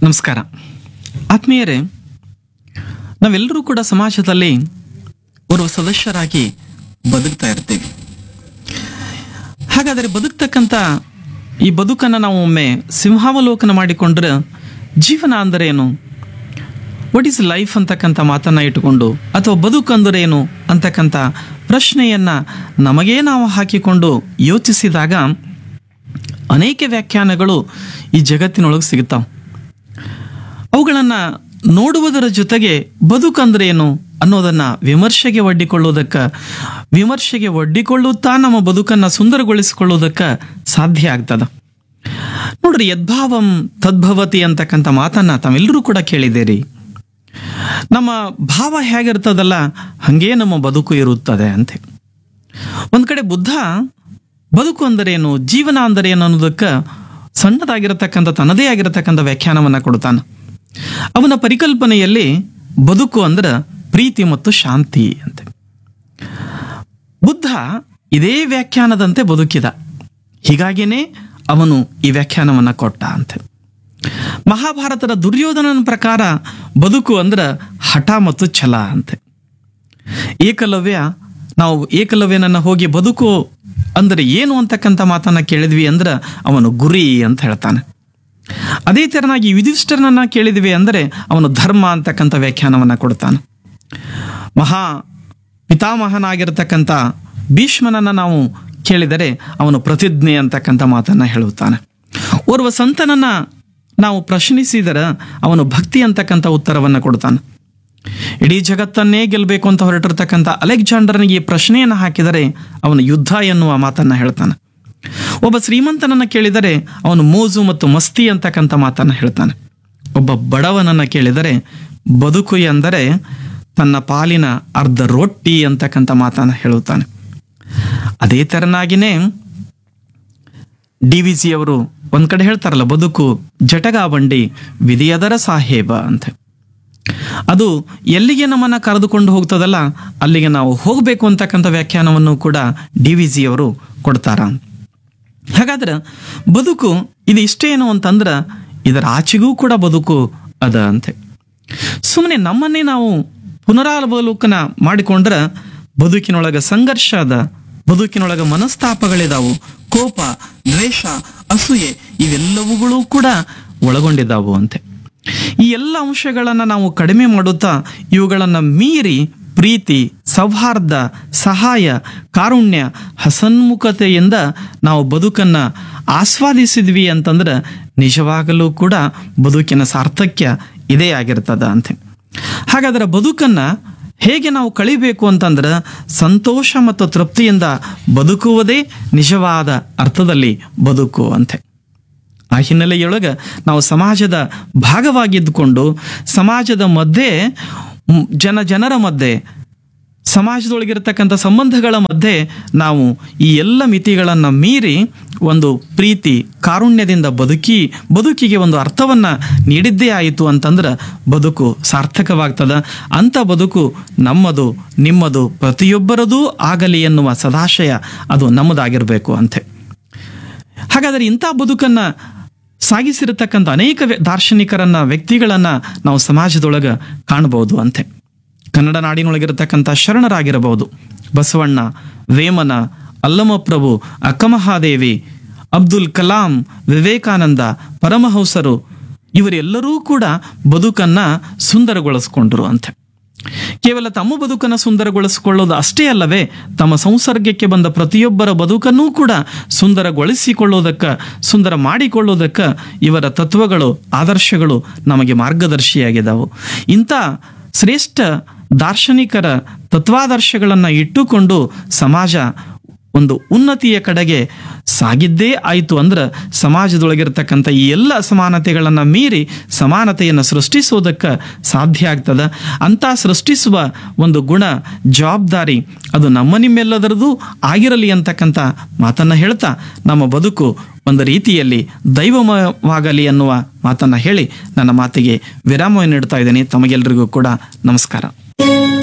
ನಮಸ್ಕಾರ ಆತ್ಮೀಯರೇ ನಾವೆಲ್ಲರೂ ಕೂಡ ಸಮಾಜದಲ್ಲಿ ಓರ್ವ ಸದಸ್ಯರಾಗಿ ಬದುಕ್ತಾ ಇರ್ತೀವಿ ಹಾಗಾದರೆ ಬದುಕ್ತಕ್ಕಂಥ ಈ ಬದುಕನ್ನು ನಾವು ಒಮ್ಮೆ ಸಿಂಹಾವಲೋಕನ ಮಾಡಿಕೊಂಡ್ರೆ ಜೀವನ ಅಂದರೆ ಏನು ವಾಟ್ ಈಸ್ ಲೈಫ್ ಅಂತಕ್ಕಂಥ ಮಾತನ್ನು ಇಟ್ಟುಕೊಂಡು ಅಥವಾ ಬದುಕಂದರೆ ಏನು ಅಂತಕ್ಕಂಥ ಪ್ರಶ್ನೆಯನ್ನು ನಮಗೇ ನಾವು ಹಾಕಿಕೊಂಡು ಯೋಚಿಸಿದಾಗ ಅನೇಕ ವ್ಯಾಖ್ಯಾನಗಳು ಈ ಜಗತ್ತಿನೊಳಗೆ ಸಿಗುತ್ತಾವೆ ಅವುಗಳನ್ನು ನೋಡುವುದರ ಜೊತೆಗೆ ಬದುಕಂದ್ರೆ ಏನು ಅನ್ನೋದನ್ನ ವಿಮರ್ಶೆಗೆ ಒಡ್ಡಿಕೊಳ್ಳುವುದಕ್ಕೆ ವಿಮರ್ಶೆಗೆ ಒಡ್ಡಿಕೊಳ್ಳುತ್ತಾ ನಮ್ಮ ಬದುಕನ್ನು ಸುಂದರಗೊಳಿಸಿಕೊಳ್ಳುವುದಕ್ಕೆ ಸಾಧ್ಯ ಆಗ್ತದ ನೋಡ್ರಿ ಯದ್ಭಾವಂ ತದ್ಭವತಿ ಅಂತಕ್ಕಂಥ ಮಾತನ್ನ ತಾವೆಲ್ಲರೂ ಕೂಡ ಕೇಳಿದ್ದೀರಿ ನಮ್ಮ ಭಾವ ಹೇಗಿರ್ತದಲ್ಲ ಹಂಗೇ ನಮ್ಮ ಬದುಕು ಇರುತ್ತದೆ ಅಂತೆ ಒಂದ್ ಕಡೆ ಬುದ್ಧ ಬದುಕು ಅಂದರೇನು ಜೀವನ ಅಂದರೇನು ಅನ್ನೋದಕ್ಕೆ ಸಣ್ಣದಾಗಿರತಕ್ಕಂಥ ತನ್ನದೇ ಆಗಿರತಕ್ಕಂಥ ವ್ಯಾಖ್ಯಾನವನ್ನ ಕೊಡ್ತಾನೆ ಅವನ ಪರಿಕಲ್ಪನೆಯಲ್ಲಿ ಬದುಕು ಅಂದ್ರೆ ಪ್ರೀತಿ ಮತ್ತು ಶಾಂತಿ ಅಂತೆ ಬುದ್ಧ ಇದೇ ವ್ಯಾಖ್ಯಾನದಂತೆ ಬದುಕಿದ ಹೀಗಾಗಿನೇ ಅವನು ಈ ವ್ಯಾಖ್ಯಾನವನ್ನ ಕೊಟ್ಟ ಅಂತೆ ಮಹಾಭಾರತದ ದುರ್ಯೋಧನನ ಪ್ರಕಾರ ಬದುಕು ಅಂದ್ರೆ ಹಠ ಮತ್ತು ಛಲ ಅಂತೆ ಏಕಲವ್ಯ ನಾವು ಏಕಲವ್ಯನನ್ನ ಹೋಗಿ ಬದುಕು ಅಂದ್ರೆ ಏನು ಅಂತಕ್ಕಂಥ ಮಾತನ್ನ ಕೇಳಿದ್ವಿ ಅಂದ್ರೆ ಅವನು ಗುರಿ ಅಂತ ಹೇಳ್ತಾನೆ ಅದೇ ತೆರನಾಗಿ ಯುಧಿಷ್ಠರನನ್ನ ಕೇಳಿದ್ವಿ ಅಂದರೆ ಅವನು ಧರ್ಮ ಅಂತಕ್ಕಂಥ ವ್ಯಾಖ್ಯಾನವನ್ನ ಕೊಡ್ತಾನೆ ಮಹಾ ಪಿತಾಮಹನಾಗಿರ್ತಕ್ಕಂಥ ಭೀಷ್ಮನನ್ನ ನಾವು ಕೇಳಿದರೆ ಅವನು ಪ್ರತಿಜ್ಞೆ ಅಂತಕ್ಕಂಥ ಮಾತನ್ನ ಹೇಳುತ್ತಾನೆ ಓರ್ವ ಸಂತನನ್ನ ನಾವು ಪ್ರಶ್ನಿಸಿದರೆ ಅವನು ಭಕ್ತಿ ಅಂತಕ್ಕಂಥ ಉತ್ತರವನ್ನ ಕೊಡ್ತಾನೆ ಇಡೀ ಜಗತ್ತನ್ನೇ ಗೆಲ್ಲಬೇಕು ಅಂತ ಹೊರಟಿರ್ತಕ್ಕಂಥ ಅಲೆಕ್ಸಾಂಡರ್ನಿಗೆ ಈ ಪ್ರಶ್ನೆಯನ್ನು ಹಾಕಿದರೆ ಅವನು ಯುದ್ಧ ಎನ್ನುವ ಮಾತನ್ನ ಹೇಳ್ತಾನೆ ಒಬ್ಬ ಶ್ರೀಮಂತನನ್ನ ಕೇಳಿದರೆ ಅವನು ಮೋಜು ಮತ್ತು ಮಸ್ತಿ ಅಂತಕ್ಕಂಥ ಮಾತನ್ನ ಹೇಳ್ತಾನೆ ಒಬ್ಬ ಬಡವನನ್ನ ಕೇಳಿದರೆ ಬದುಕು ಎಂದರೆ ತನ್ನ ಪಾಲಿನ ಅರ್ಧ ರೊಟ್ಟಿ ಅಂತಕ್ಕಂಥ ಮಾತನ್ನ ಹೇಳುತ್ತಾನೆ ಅದೇ ತೆರನಾಗಿನೇ ಡಿ ವಿ ಜಿ ಅವರು ಒಂದ್ ಕಡೆ ಹೇಳ್ತಾರಲ್ಲ ಬದುಕು ಜಟಗಾ ಬಂಡಿ ವಿಧಿಯದರ ಸಾಹೇಬ ಅಂತ ಅದು ಎಲ್ಲಿಗೆ ನಮ್ಮನ್ನ ಕರೆದುಕೊಂಡು ಹೋಗ್ತದಲ್ಲ ಅಲ್ಲಿಗೆ ನಾವು ಹೋಗಬೇಕು ಅಂತಕ್ಕಂಥ ವ್ಯಾಖ್ಯಾನವನ್ನು ಕೂಡ ಡಿ ವಿ ಜಿ ಅವರು ಕೊಡ್ತಾರ ಹಾಗಾದ್ರೆ ಬದುಕು ಇದು ಇಷ್ಟೇನು ಅಂತಂದ್ರೆ ಇದರ ಆಚೆಗೂ ಕೂಡ ಬದುಕು ಅದ ಅಂತೆ ಸುಮ್ಮನೆ ನಮ್ಮನ್ನೇ ನಾವು ಪುನರಾವಲೋಕನ ಮಾಡಿಕೊಂಡ್ರೆ ಬದುಕಿನೊಳಗ ಸಂಘರ್ಷ ಅದ ಬದುಕಿನೊಳಗ ಮನಸ್ತಾಪಗಳಿದಾವು ಕೋಪ ದ್ವೇಷ ಅಸೂಯೆ ಇವೆಲ್ಲವುಗಳು ಕೂಡ ಒಳಗೊಂಡಿದ್ದಾವು ಅಂತೆ ಈ ಎಲ್ಲ ಅಂಶಗಳನ್ನು ನಾವು ಕಡಿಮೆ ಮಾಡುತ್ತಾ ಇವುಗಳನ್ನು ಮೀರಿ ಪ್ರೀತಿ ಸೌಹಾರ್ದ ಸಹಾಯ ಕಾರುಣ್ಯ ಹಸನ್ಮುಖತೆಯಿಂದ ನಾವು ಬದುಕನ್ನ ಆಸ್ವಾದಿಸಿದ್ವಿ ಅಂತಂದ್ರೆ ನಿಜವಾಗಲೂ ಕೂಡ ಬದುಕಿನ ಸಾರ್ಥಕ್ಯ ಇದೇ ಆಗಿರ್ತದ ಅಂತೆ ಹಾಗಾದ್ರೆ ಬದುಕನ್ನ ಹೇಗೆ ನಾವು ಕಳಿಬೇಕು ಅಂತಂದ್ರೆ ಸಂತೋಷ ಮತ್ತು ತೃಪ್ತಿಯಿಂದ ಬದುಕುವುದೇ ನಿಜವಾದ ಅರ್ಥದಲ್ಲಿ ಬದುಕು ಅಂತೆ ಆ ಹಿನ್ನೆಲೆಯೊಳಗೆ ನಾವು ಸಮಾಜದ ಭಾಗವಾಗಿದ್ದುಕೊಂಡು ಸಮಾಜದ ಮಧ್ಯೆ ಮ್, ಜನ ಜನರ ಮಧ್ಯೆ ಸಮಾಜದೊಳಗಿರತಕ್ಕಂಥ ಸಂಬಂಧಗಳ ಮಧ್ಯೆ ನಾವು ಈ ಎಲ್ಲ ಮಿತಿಗಳನ್ನು ಮೀರಿ ಒಂದು ಪ್ರೀತಿ ಕಾರುಣ್ಯದಿಂದ ಬದುಕಿ ಬದುಕಿಗೆ ಒಂದು ಅರ್ಥವನ್ನ ನೀಡಿದ್ದೇ ಆಯಿತು ಅಂತಂದ್ರೆ ಬದುಕು ಸಾರ್ಥಕವಾಗ್ತದ ಅಂಥ ಬದುಕು ನಮ್ಮದು ನಿಮ್ಮದು ಪ್ರತಿಯೊಬ್ಬರದೂ ಆಗಲಿ ಎನ್ನುವ ಸದಾಶಯ ಅದು ನಮ್ಮದಾಗಿರಬೇಕು ಅಂತೆ ಹಾಗಾದರೆ ಇಂಥ ಬದುಕನ್ನ ಸಾಗಿಸಿರತಕ್ಕಂಥ ಅನೇಕ ವ್ಯ- ದಾರ್ಶನಿಕರನ್ನ ವ್ಯಕ್ತಿಗಳನ್ನ ನಾವು ಸಮಾಜದೊಳಗೆ ಕಾಣಬಹುದು ಅಂತೆ ಕನ್ನಡ ನಾಡಿನೊಳಗಿರತಕ್ಕಂಥ ಶರಣರಾಗಿರಬಹುದು ಬಸವಣ್ಣ ವೇಮನ ಅಲ್ಲಮಪ್ರಭು ಅಕ್ಕಮಹಾದೇವಿ ಅಬ್ದುಲ್ ಕಲಾಂ ವಿವೇಕಾನಂದ ಪರಮಹಂಸರು ಇವರೆಲ್ಲರೂ ಕೂಡ ಬದುಕನ್ನ ಸುಂದರಗೊಳಿಸ್ಕೊಂಡ್ರು ಅಂತೆ ಕೇವಲ ತಮ್ಮ ಬದುಕನ್ನು ಸುಂದರಗೊಳಿಸಿಕೊಳ್ಳೋದು ಅಷ್ಟೇ ಅಲ್ಲವೇ ತಮ್ಮ ಸಂಸರ್ಗಕ್ಕೆ ಬಂದ ಪ್ರತಿಯೊಬ್ಬರ ಬದುಕನ್ನೂ ಕೂಡ ಸುಂದರಗೊಳಿಸಿಕೊಳ್ಳೋದಕ್ಕೆ ಸುಂದರ ಮಾಡಿಕೊಳ್ಳೋದಕ್ಕೆ ಇವರ ತತ್ವಗಳು ಆದರ್ಶಗಳು ನಮಗೆ ಮಾರ್ಗದರ್ಶಿಯಾಗಿದ್ದಾವು ಇಂಥ ಶ್ರೇಷ್ಠ ದಾರ್ಶನಿಕರ ತತ್ವಾದರ್ಶಗಳನ್ನು ಇಟ್ಟುಕೊಂಡು ಸಮಾಜ ಒಂದು ಉನ್ನತಿಯ ಕಡೆಗೆ ಸಾಗಿದ್ದೇ ಆಯಿತು ಅಂದ್ರೆ ಸಮಾಜದೊಳಗಿರ್ತಕ್ಕಂಥ ಈ ಎಲ್ಲ ಅಸಮಾನತೆಗಳನ್ನು ಮೀರಿ ಸಮಾನತೆಯನ್ನು ಸೃಷ್ಟಿಸೋದಕ್ಕೆ ಸಾಧ್ಯ ಆಗ್ತದ ಅಂತ ಸೃಷ್ಟಿಸುವ ಒಂದು ಗುಣ ಜವಾಬ್ದಾರಿ ಅದು ನಮ್ಮ ನಿಮ್ಮೆಲ್ಲದರದು ಆಗಿರಲಿ ಅಂತಕ್ಕಂಥ ಮಾತನ್ನ ಹೇಳ್ತಾ ನಮ್ಮ ಬದುಕು ಒಂದು ರೀತಿಯಲ್ಲಿ ದೈವಮಯವಾಗಲಿ ಅನ್ನುವ ಮಾತನ್ನ ಹೇಳಿ ನನ್ನ ಮಾತಿಗೆ ವಿರಾಮವನ್ನು ನೀಡ್ತಾ ಇದ್ದೇನೆ ತಮಗೆಲ್ಲರಿಗೂ ಕೂಡ ನಮಸ್ಕಾರ